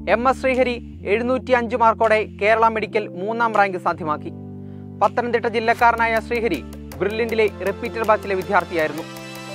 M S Sreehari എഴുന്നൂറ്റി അഞ്ച് മാർക്കോടെ കേരള മെഡിക്കൽ മൂന്നാം റാങ്ക് സാധ്യമാക്കി പത്തനംതിട്ട ജില്ലക്കാരനായ ശ്രീഹരി ബ്രില്യന്റിലെ റിപ്പീറ്റർ ബാച്ചിലെ വിദ്യാർത്ഥിയായിരുന്നു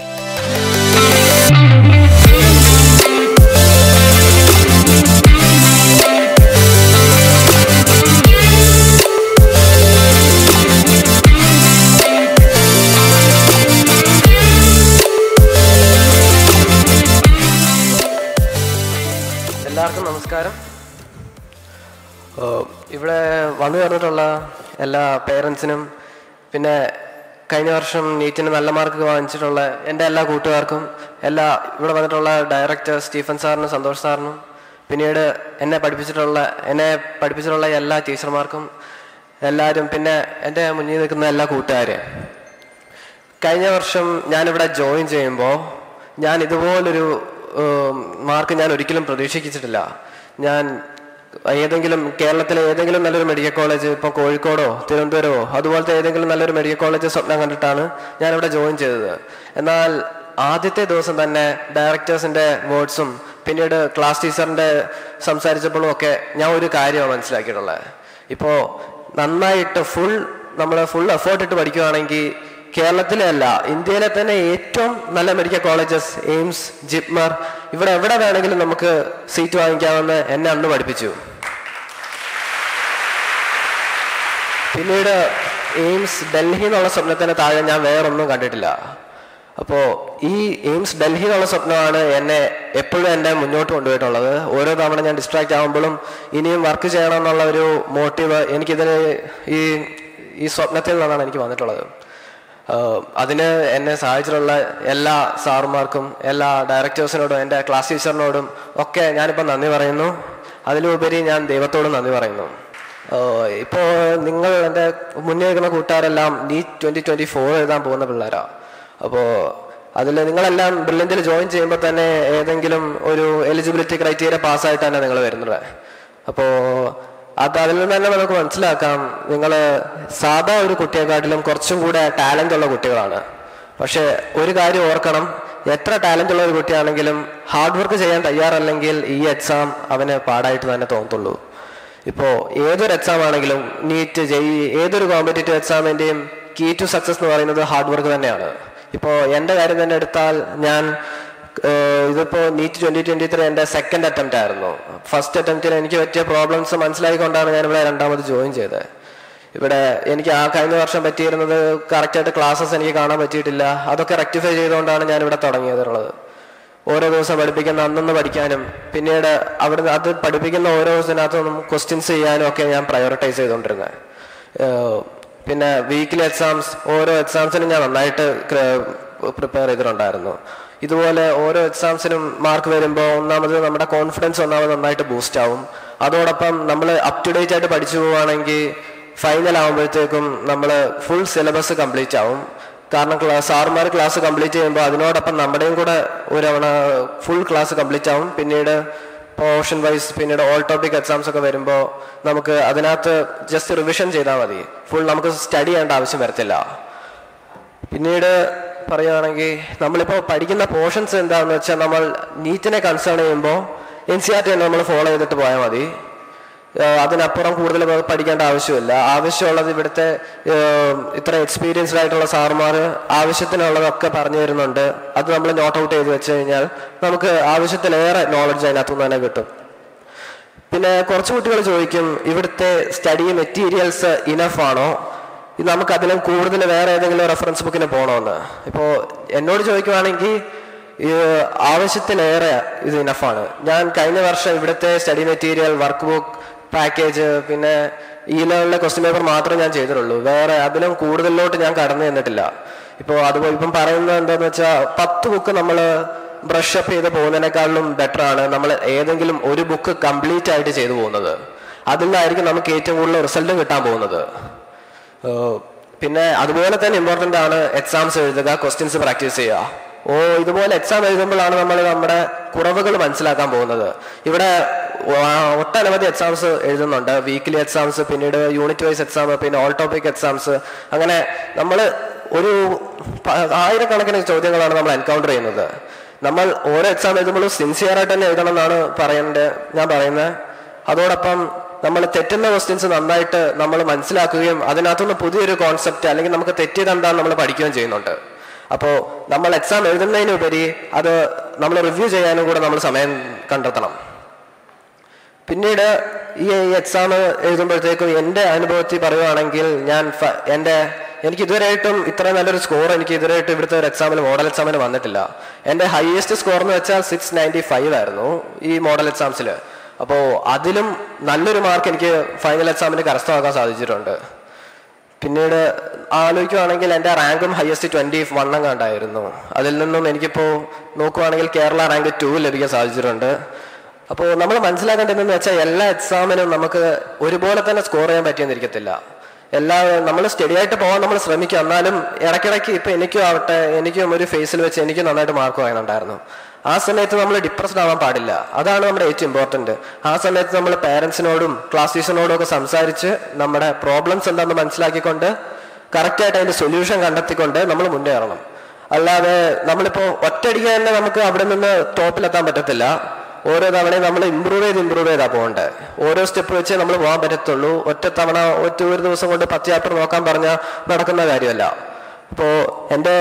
എല്ലാവർക്കും നമസ്കാരം ഓ, ഇവിടെ വന്നു ചേർന്നിട്ടുള്ള എല്ലാ പേരൻസിനും പിന്നെ കഴിഞ്ഞ വർഷം നീറ്റിന് നല്ല മാർക്ക് വാങ്ങിച്ചിട്ടുള്ള എൻ്റെ എല്ലാ കൂട്ടുകാർക്കും എല്ലാ ഇവിടെ വന്നിട്ടുള്ള ഡയറക്ടർ സ്റ്റീഫൻ സാറിനും സന്തോഷ് സാറിനും പിന്നീട് എന്നെ പഠിപ്പിച്ചിട്ടുള്ള എന്നെ പഠിപ്പിച്ചിട്ടുള്ള എല്ലാ ടീച്ചർമാർക്കും എല്ലാവരും പിന്നെ എൻ്റെ മുന്നിൽ നിൽക്കുന്ന എല്ലാ കൂട്ടുകാരെയും കഴിഞ്ഞ വർഷം ഞാനിവിടെ ജോയിൻ ചെയ്യുമ്പോൾ ഞാൻ ഇതുപോലൊരു മാർക്ക് ഞാൻ ഒരിക്കലും പ്രതീക്ഷിച്ചിട്ടില്ല ഞാൻ ഏതെങ്കിലും കേരളത്തിലെ ഏതെങ്കിലും നല്ലൊരു മെഡിക്കൽ കോളേജ് ഇപ്പോൾ കോഴിക്കോടോ തിരുവനന്തപുരമോ അതുപോലത്തെ ഏതെങ്കിലും നല്ലൊരു മെഡിക്കൽ കോളേജ് സ്വപ്നം കണ്ടിട്ടാണ് ഞാനിവിടെ ജോയിൻ ചെയ്തത് എന്നാൽ ആദ്യത്തെ ദിവസം തന്നെ ഡയറക്ടേഴ്സിന്റെ വേർഡ്സും പിന്നീട് ക്ലാസ് ടീച്ചറിന്റെ സംസാരിച്ചപ്പോഴും ഒക്കെ ഞാൻ ഒരു കാര്യമാണ് മനസ്സിലാക്കിയിട്ടുള്ളത് ഇപ്പോൾ നന്നായിട്ട് ഫുൾ നമ്മൾ ഫുൾ എഫേർട്ട് ഇട്ട് പഠിക്കുകയാണെങ്കിൽ കേരളത്തിലെ അല്ല ഇന്ത്യയിലെ തന്നെ ഏറ്റവും നല്ല മെഡിക്കൽ കോളേജസ് എയിംസ് ജിപ്മർ ഇവിടെ എവിടെ വേണമെങ്കിലും നമുക്ക് സീറ്റ് വാങ്ങിക്കാമെന്ന് എന്നെ അന്ന് പഠിപ്പിച്ചു പിന്നീട് എയിംസ് ഡൽഹി എന്നുള്ള സ്വപ്നത്തിന് താഴെ ഞാൻ വേറൊന്നും കണ്ടിട്ടില്ല അപ്പോൾ ഈ എയിംസ് ഡൽഹി എന്നുള്ള സ്വപ്നമാണ് എന്നെ എപ്പോഴും എന്നെ മുന്നോട്ട് കൊണ്ടുപോയിട്ടുള്ളത് ഓരോ തവണ ഞാൻ ഡിസ്ട്രാക്ട് ആകുമ്പോഴും ഇനിയും വർക്ക് ചെയ്യണം എന്നുള്ള ഒരു മോട്ടീവ് എനിക്കിതിന് ഈ ഈ സ്വപ്നത്തിൽ നിന്നാണ് എനിക്ക് വന്നിട്ടുള്ളത് ആഹ് അതിന് എന്നെ സഹായിച്ചിട്ടുള്ള എല്ലാ സാറുമാർക്കും എല്ലാ ഡയറക്ടേഴ്സിനോടും എൻ്റെ ക്ലാസ് ടീച്ചറിനോടും ഒക്കെ ഞാനിപ്പോൾ നന്ദി പറയുന്നു അതിലുപരി ഞാൻ ദൈവത്തോടും നന്ദി പറയുന്നു ആഹ് ഇപ്പോൾ നിങ്ങൾ എൻ്റെ മുന്നേ നിൽക്കുന്ന കൂട്ടുകാരെല്ലാം നീറ്റ് ട്വൻറ്റി ട്വൻറ്റി ഫോർ എഴുതാൻ പോകുന്ന പിള്ളേരാണ് അപ്പോൾ അതിൽ നിങ്ങളെല്ലാം ബ്രില്യൻറ്റിൽ ജോയിൻ ചെയ്യുമ്പോൾ തന്നെ ഏതെങ്കിലും ഒരു എലിജിബിലിറ്റി ക്രൈറ്റീരിയ പാസ്സായിട്ട് തന്നെ നിങ്ങൾ വരുന്നത് അപ്പോൾ അത് അതിൽ നിന്ന് തന്നെ നമുക്ക് മനസ്സിലാക്കാം നിങ്ങൾ സാധാ ഒരു കുട്ടിയെക്കാട്ടിലും കുറച്ചും കൂടെ ടാലൻ്റ് ഉള്ള കുട്ടികളാണ് പക്ഷെ ഒരു കാര്യം ഓർക്കണം എത്ര ടാലൻ്റ് ഉള്ള ഒരു കുട്ടിയാണെങ്കിലും ഹാർഡ് വർക്ക് ചെയ്യാൻ തയ്യാറല്ലെങ്കിൽ ഈ എക്സാം അവന് പാടായിട്ട് തന്നെ തോന്നത്തുള്ളൂ ഇപ്പോൾ ഏതൊരു എക്സാം ആണെങ്കിലും നീറ്റ് ജെഇ ഏതൊരു കോമ്പറ്റേറ്റീവ് എക്സാമിൻ്റെയും കീ ടു സക്സസ് എന്ന് പറയുന്നത് ഹാർഡ് വർക്ക് തന്നെയാണ് ഇപ്പോൾ എൻ്റെ കാര്യം തന്നെ എടുത്താൽ ഞാൻ ഏഹ് ഇതിപ്പോ നീറ്റ് ട്വന്റി ട്വന്റി ത്രീ എൻ്റെ സെക്കൻഡ് അറ്റംപ്റ്റ് ആയിരുന്നു ഫസ്റ്റ് അറ്റംപ്റ്റിൽ എനിക്ക് പറ്റിയ പ്രോബ്ലംസ് മനസ്സിലായിക്കൊണ്ടാണ് ഞാൻ ഇവിടെ രണ്ടാമത് ജോയിൻ ചെയ്തത് ഇവിടെ എനിക്ക് ആ കഴിഞ്ഞ വർഷം പറ്റിയിരുന്നത് കറക്റ്റായിട്ട് ക്ലാസ്സസ് എനിക്ക് കാണാൻ പറ്റിയിട്ടില്ല അതൊക്കെ റെക്ടിഫൈ ചെയ്തുകൊണ്ടാണ് ഞാൻ ഇവിടെ തുടങ്ങിയതുള്ളത് ഓരോ ദിവസം പഠിപ്പിക്കുന്ന അന്നൊന്ന് പഠിക്കാനും പിന്നീട് അവിടെ അത് പഠിപ്പിക്കുന്ന ഓരോ ദിവസത്തിനകത്തും ക്വസ്റ്റ്യൻസ് ചെയ്യാനും ഒക്കെ ഞാൻ പ്രയോറിറ്റൈസ് ചെയ്തുകൊണ്ടിരുന്നത് ഏഹ് പിന്നെ വീക്കിലി എക്സാംസ് ഓരോ എക്സാംസിനും ഞാൻ നന്നായിട്ട് പ്രിപ്പയർ ചെയ്തിട്ടുണ്ടായിരുന്നു ഇതുപോലെ ഓരോ എക്സാംസിനും മാർക്ക് വരുമ്പോൾ ഒന്നാമത് നമ്മുടെ കോൺഫിഡൻസ് ഒന്നാമത് നന്നായിട്ട് ബൂസ്റ്റ് ആവും അതോടൊപ്പം നമ്മൾ അപ് ടു ഡേറ്റ് ആയിട്ട് പഠിച്ചു പോവുകയാണെങ്കിൽ ഫൈനൽ ആകുമ്പോഴത്തേക്കും നമ്മൾ ഫുൾ സിലബസ് കംപ്ലീറ്റ് ആവും കാരണം ക്ലാസ് സാറുമാർ ക്ലാസ് കംപ്ലീറ്റ് ചെയ്യുമ്പോൾ അതിനോടൊപ്പം നമ്മുടെയും കൂടെ ഒരു തവണ ഫുൾ ക്ലാസ് കംപ്ലീറ്റ് ആവും പിന്നീട് പോർഷൻ വൈസ് പിന്നീട് ഓൾ ടോപ്പിക് എക്സാംസ് ഒക്കെ വരുമ്പോൾ നമുക്ക് അതിനകത്ത് ജസ്റ്റ് റിവിഷൻ ചെയ്താൽ മതി ഫുൾ നമുക്ക് സ്റ്റഡി ചെയ്യേണ്ട ആവശ്യം വരത്തില്ല പിന്നീട് പറയുകയാണെങ്കിൽ നമ്മളിപ്പോൾ പഠിക്കുന്ന പോർഷൻസ് എന്താണെന്ന് വെച്ചാൽ നമ്മൾ നീറ്റിനെ കൺസേൺ ചെയ്യുമ്പോൾ എൻ സി ആർ ടി നമ്മൾ ഫോളോ ചെയ്തിട്ട് പോയാൽ മതി ഏഹ് അതിനപ്പുറം കൂടുതൽ പ- പഠിക്കേണ്ട ആവശ്യമില്ല ആവശ്യമുള്ളത് ഇവിടുത്തെ ഏഹ് ഇത്ര എക്സ്പീരിയൻസ്ഡ് ആയിട്ടുള്ള സാറുമാർ ആവശ്യത്തിനുള്ളതൊക്കെ പറഞ്ഞു തരുന്നുണ്ട് അത് നമ്മൾ നോട്ട് ഔട്ട് ചെയ്ത് വെച്ച് കഴിഞ്ഞാൽ നമുക്ക് ആവശ്യത്തിലേറെ നോളജ് അതിനകത്തുനിന്ന് തന്നെ കിട്ടും പിന്നെ കുറച്ച് കുട്ടികൾ ചോദിക്കും ഇവിടുത്തെ സ്റ്റഡി മെറ്റീരിയൽസ് ഇനഫ് ആണോ ഇത് നമുക്ക് അതിലും കൂടുതൽ വേറെ ഏതെങ്കിലും റെഫറൻസ് ബുക്കിന് പോകണമെന്ന് ഇപ്പോൾ എന്നോട് ചോദിക്കുവാണെങ്കിൽ ഈ ആവശ്യത്തിലേറെ ഇത് ഇനഫാണ് ഞാൻ കഴിഞ്ഞ വർഷം ഇവിടുത്തെ study material work book package പിന്നെ ഈ ലെവലിലെ ക്വസ്റ്റ്യൻ പേപ്പർ മാത്രമേ ഞാൻ ചെയ്തിട്ടുള്ളൂ വേറെ അതിലും കൂടുതലിലോട്ട് ഞാൻ കടന്നു ചെന്നിട്ടില്ല ഇപ്പോൾ അതുപോലെ ഇപ്പം പറയുന്നത് എന്താന്ന് വെച്ചാൽ പത്ത് ബുക്ക് നമ്മൾ ബ്രഷ് അപ്പ് ചെയ്ത് പോകുന്നതിനേക്കാളും ബെറ്റർ ആണ് നമ്മൾ ഏതെങ്കിലും ഒരു ബുക്ക് കംപ്ലീറ്റ് ആയിട്ട് ചെയ്തു പോകുന്നത് അതിൽ നിന്നായിരിക്കും നമുക്ക് ഏറ്റവും കൂടുതൽ റിസൾട്ട് കിട്ടാൻ പോകുന്നത് ഏഹ് പിന്നെ അതുപോലെ തന്നെ ഇമ്പോർട്ടൻ്റ് ആണ് എക്സാംസ് എഴുതുക ക്വസ്റ്റ്യൻസ് പ്രാക്ടീസ് ചെയ്യുക ഓ ഇതുപോലെ എക്സാം എഴുതുമ്പോഴാണ് നമ്മൾ നമ്മുടെ കുറവുകൾ മനസ്സിലാക്കാൻ പോകുന്നത് ഇവിടെ വ- ഒട്ടനവധി എക്സാംസ് എഴുതുന്നുണ്ട് വീക്കിലി എക്സാംസ് പിന്നീട് യൂണിറ്റ് വൈസ് എക്സാം പിന്നെ ഓൾ ടോപ്പിക് എക്സാംസ് അങ്ങനെ നമ്മൾ ഒരു പ- ആയിരക്കണക്കിന് ചോദ്യങ്ങളാണ് നമ്മൾ എൻകൗണ്ടർ ചെയ്യുന്നത് നമ്മൾ ഓരോ എക്സാം എഴുതുമ്പോഴും സിൻസിയർ ആയിട്ട് തന്നെ എഴുതണം എന്നാണ് പറയേണ്ടത് ഞാൻ പറയുന്നത് അതോടൊപ്പം നമ്മൾ തെറ്റുന്ന ക്വസ്റ്റ്യൻസ് നന്നായിട്ട് നമ്മൾ മനസ്സിലാക്കുകയും അതിനകത്തുനിന്ന് പുതിയൊരു കോൺസെപ്റ്റ് അല്ലെങ്കിൽ നമുക്ക് തെറ്റിയത് എന്താണെന്ന് നമ്മൾ പഠിക്കുകയും ചെയ്യുന്നുണ്ട് അപ്പോൾ നമ്മൾ എക്സാം എഴുതുന്നതിനുപരി അത് നമ്മൾ റിവ്യൂ ചെയ്യാനും കൂടെ നമ്മൾ സമയം കണ്ടെത്തണം പിന്നീട് ഈ എക്സാം എഴുതുമ്പോഴത്തേക്കും എൻ്റെ അനുഭവത്തിൽ പറയുവാണെങ്കിൽ ഞാൻ ഫ- എൻ്റെ എനിക്ക് ഇതുവരെയായിട്ടും ഇത്രയും നല്ലൊരു സ്കോർ എനിക്ക് ഇതുവരെയായിട്ട് ഇവിടുത്തെ ഒരു എക്സാമിൽ മോഡൽ എക്സാമിന് വന്നിട്ടില്ല എൻ്റെ ഹയസ്റ്റ് സ്കോർ എന്ന് വെച്ചാൽ സിക്സ് നയൻറ്റി ഫൈവ് ആയിരുന്നു ഈ മോഡൽ എക്സാംസിൽ അപ്പോൾ അതിലും നല്ലൊരു മാർക്ക് എനിക്ക് ഫൈനൽ എക്സാമിന് കരസ്ഥമാക്കാൻ സാധിച്ചിട്ടുണ്ട് പിന്നീട് ആലോചിക്കുവാണെങ്കിൽ എൻ്റെ റാങ്കും ഹയസ്റ്റ് ട്വൻറ്റി വണ്ണം കണ്ടായിരുന്നു അതിൽ നിന്നും എനിക്കിപ്പോൾ നോക്കുവാണെങ്കിൽ കേരള റാങ്ക് ടു ലഭിക്കാൻ സാധിച്ചിട്ടുണ്ട് അപ്പോൾ നമ്മൾ മനസ്സിലാക്കേണ്ടതെന്ന് വെച്ചാൽ എല്ലാ എക്സാമിനും നമുക്ക് ഒരുപോലെ തന്നെ സ്കോർ ചെയ്യാൻ പറ്റിയെന്നിരിക്കത്തില്ല എല്ലാ നമ്മൾ സ്റ്റഡി ആയിട്ട് പോകാൻ നമ്മൾ ശ്രമിക്കും എന്നാലും ഇടയ്ക്കിടയ്ക്ക് ഇപ്പം എനിക്കും ആവട്ടെ എനിക്കും ഒരു ഫേസിൽ വെച്ച് എനിക്ക് നന്നായിട്ട് മാർക്ക് വാങ്ങുന്നുണ്ടായിരുന്നു ആ സമയത്ത് നമ്മൾ ഡിപ്രസ്ഡ് ആവാൻ പാടില്ല അതാണ് നമ്മുടെ ഏറ്റവും ഇമ്പോർട്ടൻറ്റ് ആ സമയത്ത് നമ്മൾ പാരൻസിനോടും ക്ലാസ് ടീച്ചറിനോടും ഒക്കെ സംസാരിച്ച് നമ്മുടെ പ്രോബ്ലംസ് എന്താണെന്ന് മനസ്സിലാക്കിക്കൊണ്ട് കറക്റ്റായിട്ട് അതിന്റെ സൊല്യൂഷൻ കണ്ടെത്തിക്കൊണ്ട് നമ്മൾ മുന്നേറണം അല്ലാതെ നമ്മളിപ്പോൾ ഒറ്റയടിക്ക് തന്നെ നമുക്ക് അവിടെ നിന്ന് ടോപ്പിലെത്താൻ പറ്റത്തില്ല ഓരോ തവണയും നമ്മൾ ഇമ്പ്രൂവ് ചെയ്ത് ഇമ്പ്രൂവ് ചെയ്താ പോകണ്ടേ ഓരോ സ്റ്റെപ്പ് വെച്ച് നമ്മൾ പോകാൻ പറ്റത്തുള്ളൂ ഒറ്റ തവണ ഒറ്റ ഒരു ദിവസം കൊണ്ട് പത്ത് ചാപ്റ്റർ നോക്കാൻ പറഞ്ഞാൽ നടക്കുന്ന കാര്യമല്ല അപ്പോൾ എൻ്റെ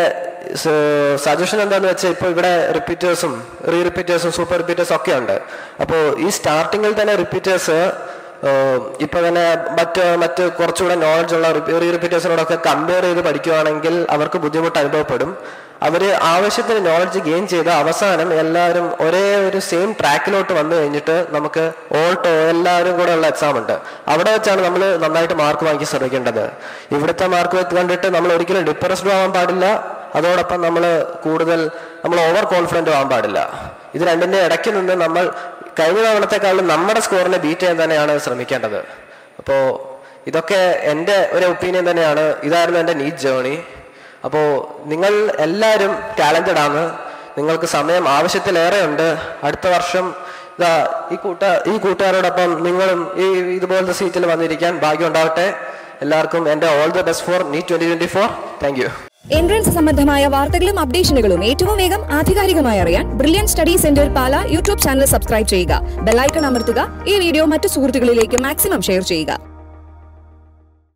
സജഷൻ എന്താന്ന് വെച്ചാൽ ഇപ്പോൾ ഇവിടെ റിപ്പീറ്റേഴ്സും റീ റിപ്പീറ്റേഴ്സും സൂപ്പർ റിപ്പീറ്റേഴ്സും ഒക്കെ ഉണ്ട് അപ്പോൾ ഈ സ്റ്റാർട്ടിങ്ങിൽ തന്നെ റിപ്പീറ്റേഴ്സ് ഇപ്പൊ തന്നെ മറ്റ് മറ്റ് കുറച്ചുകൂടെ നോളജ് ഉള്ള റീ റിപ്പീറ്റേഴ്സിനോടൊക്കെ കമ്പയർ ചെയ്ത് പഠിക്കുവാണെങ്കിൽ അവർക്ക് ബുദ്ധിമുട്ട് അനുഭവപ്പെടും അവര് ആവശ്യത്തിന് നോളജ് ഗെയിൻ ചെയ്ത് അവസാനം എല്ലാവരും ഒരേ ഒരു സെയിം ട്രാക്കിലോട്ട് വന്നു കഴിഞ്ഞിട്ട് നമുക്ക് ഓൾട്ടോ എല്ലാവരും കൂടെ ഉള്ള എക്സാം ഉണ്ട് അവിടെ വെച്ചാണ് നമ്മൾ നന്നായിട്ട് മാർക്ക് വാങ്ങി ശ്രമിക്കേണ്ടത് ഇവിടുത്തെ മാർക്ക് കണ്ടിട്ട് നമ്മൾ ഒരിക്കലും ഡിപ്രസ്ഡ് ആവാൻ പാടില്ല അതോടൊപ്പം നമ്മൾ കൂടുതൽ നമ്മൾ ഓവർ കോൺഫിഡന്റ് ആവാൻ പാടില്ല ഇത് രണ്ടിന്റെ ഇടയ്ക്ക് നിന്ന് നമ്മൾ കഴിഞ്ഞ തവണത്തെക്കാളും നമ്മുടെ സ്കോറിനെ ബീറ്റ് ചെയ്യാൻ തന്നെയാണ് ശ്രമിക്കേണ്ടത് അപ്പോൾ ഇതൊക്കെ എൻ്റെ ഒരു ഒപ്പീനിയൻ തന്നെയാണ് ഇതായിരുന്നു എൻ്റെ നീറ്റ് ജേണി അപ്പോൾ നിങ്ങൾ എല്ലാവരും ടാലൻറ്റഡ് ആണ് നിങ്ങൾക്ക് സമയം ആവശ്യത്തിലേറെ ഉണ്ട് അടുത്ത വർഷം ഇതാ ഈ കൂട്ട ഈ കൂട്ടുകാരോടൊപ്പം നിങ്ങളും ഈ ഇതുപോലത്തെ സീറ്റിൽ വന്നിരിക്കാൻ ഭാഗ്യം ഉണ്ടാവട്ടെ എല്ലാവർക്കും എൻ്റെ all the best for NEET twenty twenty four thank you entrance സംബന്ധമായ വാർത്തകളും അപ്ഡേഷനുകളും ഏറ്റവും വേഗം ആധികാരികമായി അറിയാൻ Brilliant study centre Pala YouTube channel subscribe ചെയ്യുക ബെല്ലൈക്കൺ അമർത്തുക ഈ വീഡിയോ മറ്റു സുഹൃത്തുക്കളിലേക്ക് മാക്സിമം ഷെയർ ചെയ്യുക